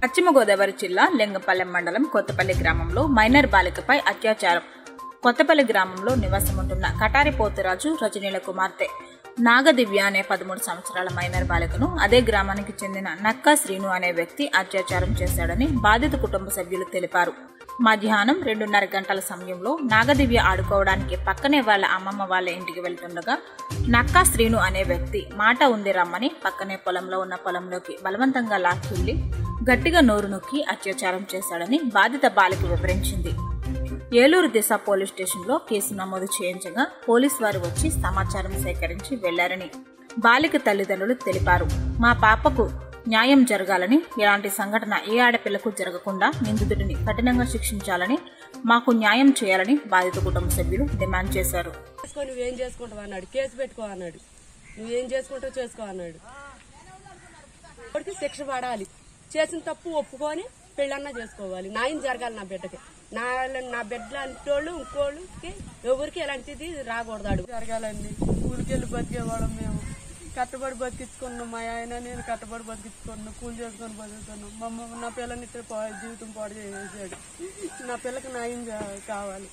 పశ్చిమ గోదావరి జిల్లా లింగపల్లెం మండలం కొత్తపల్లి గ్రామంలో మైనర్ బాలికపై అత్యాచారం కొత్తపల్లి గ్రామంలో నివాసముంటున్న కటారి పోతురాజు రజనీల కుమార్తె నాగదివ్య అనే పదమూడు సంవత్సరాల మైనర్ బాలికను అదే గ్రామానికి చెందిన నక్కా శ్రీను అనే వ్యక్తి అత్యాచారం చేశాడని బాధిత కుటుంబ సభ్యులు తెలిపారు మధ్యాహ్నం రెండున్నర గంటల సమయంలో నాగదివ్య ఆడుకోవడానికి పక్కనే వాళ్ళ అమ్మమ్మ వాళ్ళ ఇంటికి వెళ్తుండగా నక్కా శ్రీను అనే వ్యక్తి మాట ఉంది రమ్మని పక్కనే పొలంలో ఉన్న పొలంలోకి బలవంతంగా లాక్కెళ్లి గట్టిగా నోరు నొక్కి అత్యాచారం చేశాడని బాధిత బాలిక వివరించింది ఏలూరు దిశ పోలీస్ స్టేషన్లో కేసు నమోదు చేయించగా పోలీస్ వారు వచ్చి సమాచారం సేకరించి వెళ్లారని బాలిక తల్లిదండ్రులు తెలిపారు మా పాపకు న్యాయం జరగాలని ఇలాంటి సంఘటన ఏ ఆడపిల్లకు జరగకుండా నిందితుడిని కఠినంగా శిక్షించాలని మాకు న్యాయం చేయాలని బాధిత కుటుంబ సభ్యులు డిమాండ్ చేశారు చేసుకో నువ్వేం చేసుకుంటావు అన్నాడు కేసు పెట్టుకో అన్నాడు నువ్వేం చేసుకుంటావు చేసుకో అన్నాడు వాడికి శిక్ష పడాలి చేసిన తప్పు ఒప్పుకొని పెళ్ళన్నా చేసుకోవాలి న్యాయం జరగాలి నా బిడ్డకి నా నా బిడ్డ అంటోళ్ళు ఇంకోళ్ళకి ఎవరికి ఎలాంటిది రాకూడదాడు జరగాలండి కూలికి వెళ్ళి బతికేవాళ్ళం మేము కట్టబడి బతికించుకున్నాం మా ఆయన నేను కట్టబడి బతికించుకున్నాం కూలి చేసుకొని బతుకుతున్నాం మా అమ్మ నా పిల్లని ఇట్లా పా- జీవితం పాడు చేసేసాడు నా పిల్లకి న్యాయం జా- కావాలి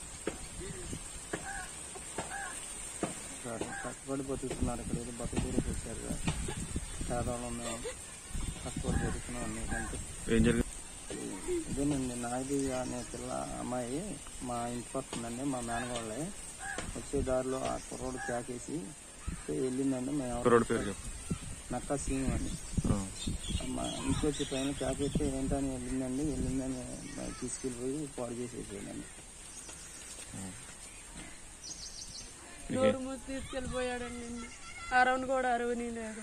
సార్ కష్టపడి బతుకుతున్నారు ఇక్కడ ఏదో బతుకుతూరు వచ్చారు సార్ పేదవాళ్ళం మేము కష్టపడి బతుకుతున్నాం అన్ని అంటే ఏం జరిగింది ఇదేనండి నాది అనే పిల్ల అమ్మాయి మా ఇంటికి వస్తుందండి మా మేనగాళ్ళే వచ్చే దారిలో ఆ కుర్రోడు ప్యాకేసి వెళ్ళిందండి మేము కుర్రోడు పేరు చెప్పు నక్కా సీను అండి ఆ. మా ఇంటికి వచ్చే టైంలో ప్యాకేస్తే ఏంటని వెళ్ళిందండి వెళ్ళిందని తీసుకెళ్ళిపోయి పాడు చేసేసేయండి నోరు మూసి తీసుకెళ్ళిపోయాడండి అరవని కూడా అరవని లేదు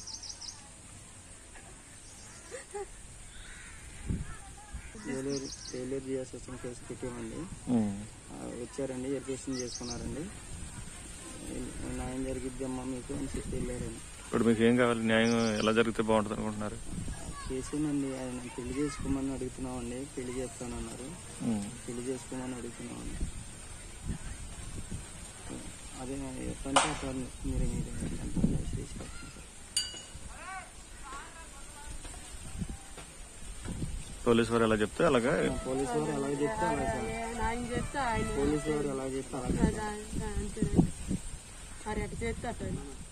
ఫెయిలియర్ ఫెయిలియర్ జియాసెషన్ కేసు పెట్టామండి ఉమ్. ఆ, వచ్చారండి ఎడ్యుకేషన్ చేసుకున్నారండి న్యాయం జరిగిద్దమ్మా మీకు అని చెప్పి వెళ్ళారండి ఇప్పుడు మీకు ఏం కావాలి న్యాయం ఎలా జరిగితే బాగుంటుంది అనుకుంటున్నారు కేసేనండి ఆయన పెళ్లి చేసుకోమని అడుగుతున్నామండి పెళ్లి చేస్తానన్నారు ఉమ్. పెళ్లి చేసుకోమని అడుగుతున్నామండి అదే ఎప్పంటే సార్ మీరు మీరు ఎంత చేసి పెట్టండి సార్. పోలీసు వారు ఎలా చెప్తే అలాగా పోలీసు వారు అలాగే చెప్తే అలాగే సార్ ఆయన చేస్తే ఆయన పోలీసు వారు ఎలా చెప్తే అలాగే అంతే మరి అటు చేస్తే అట్ట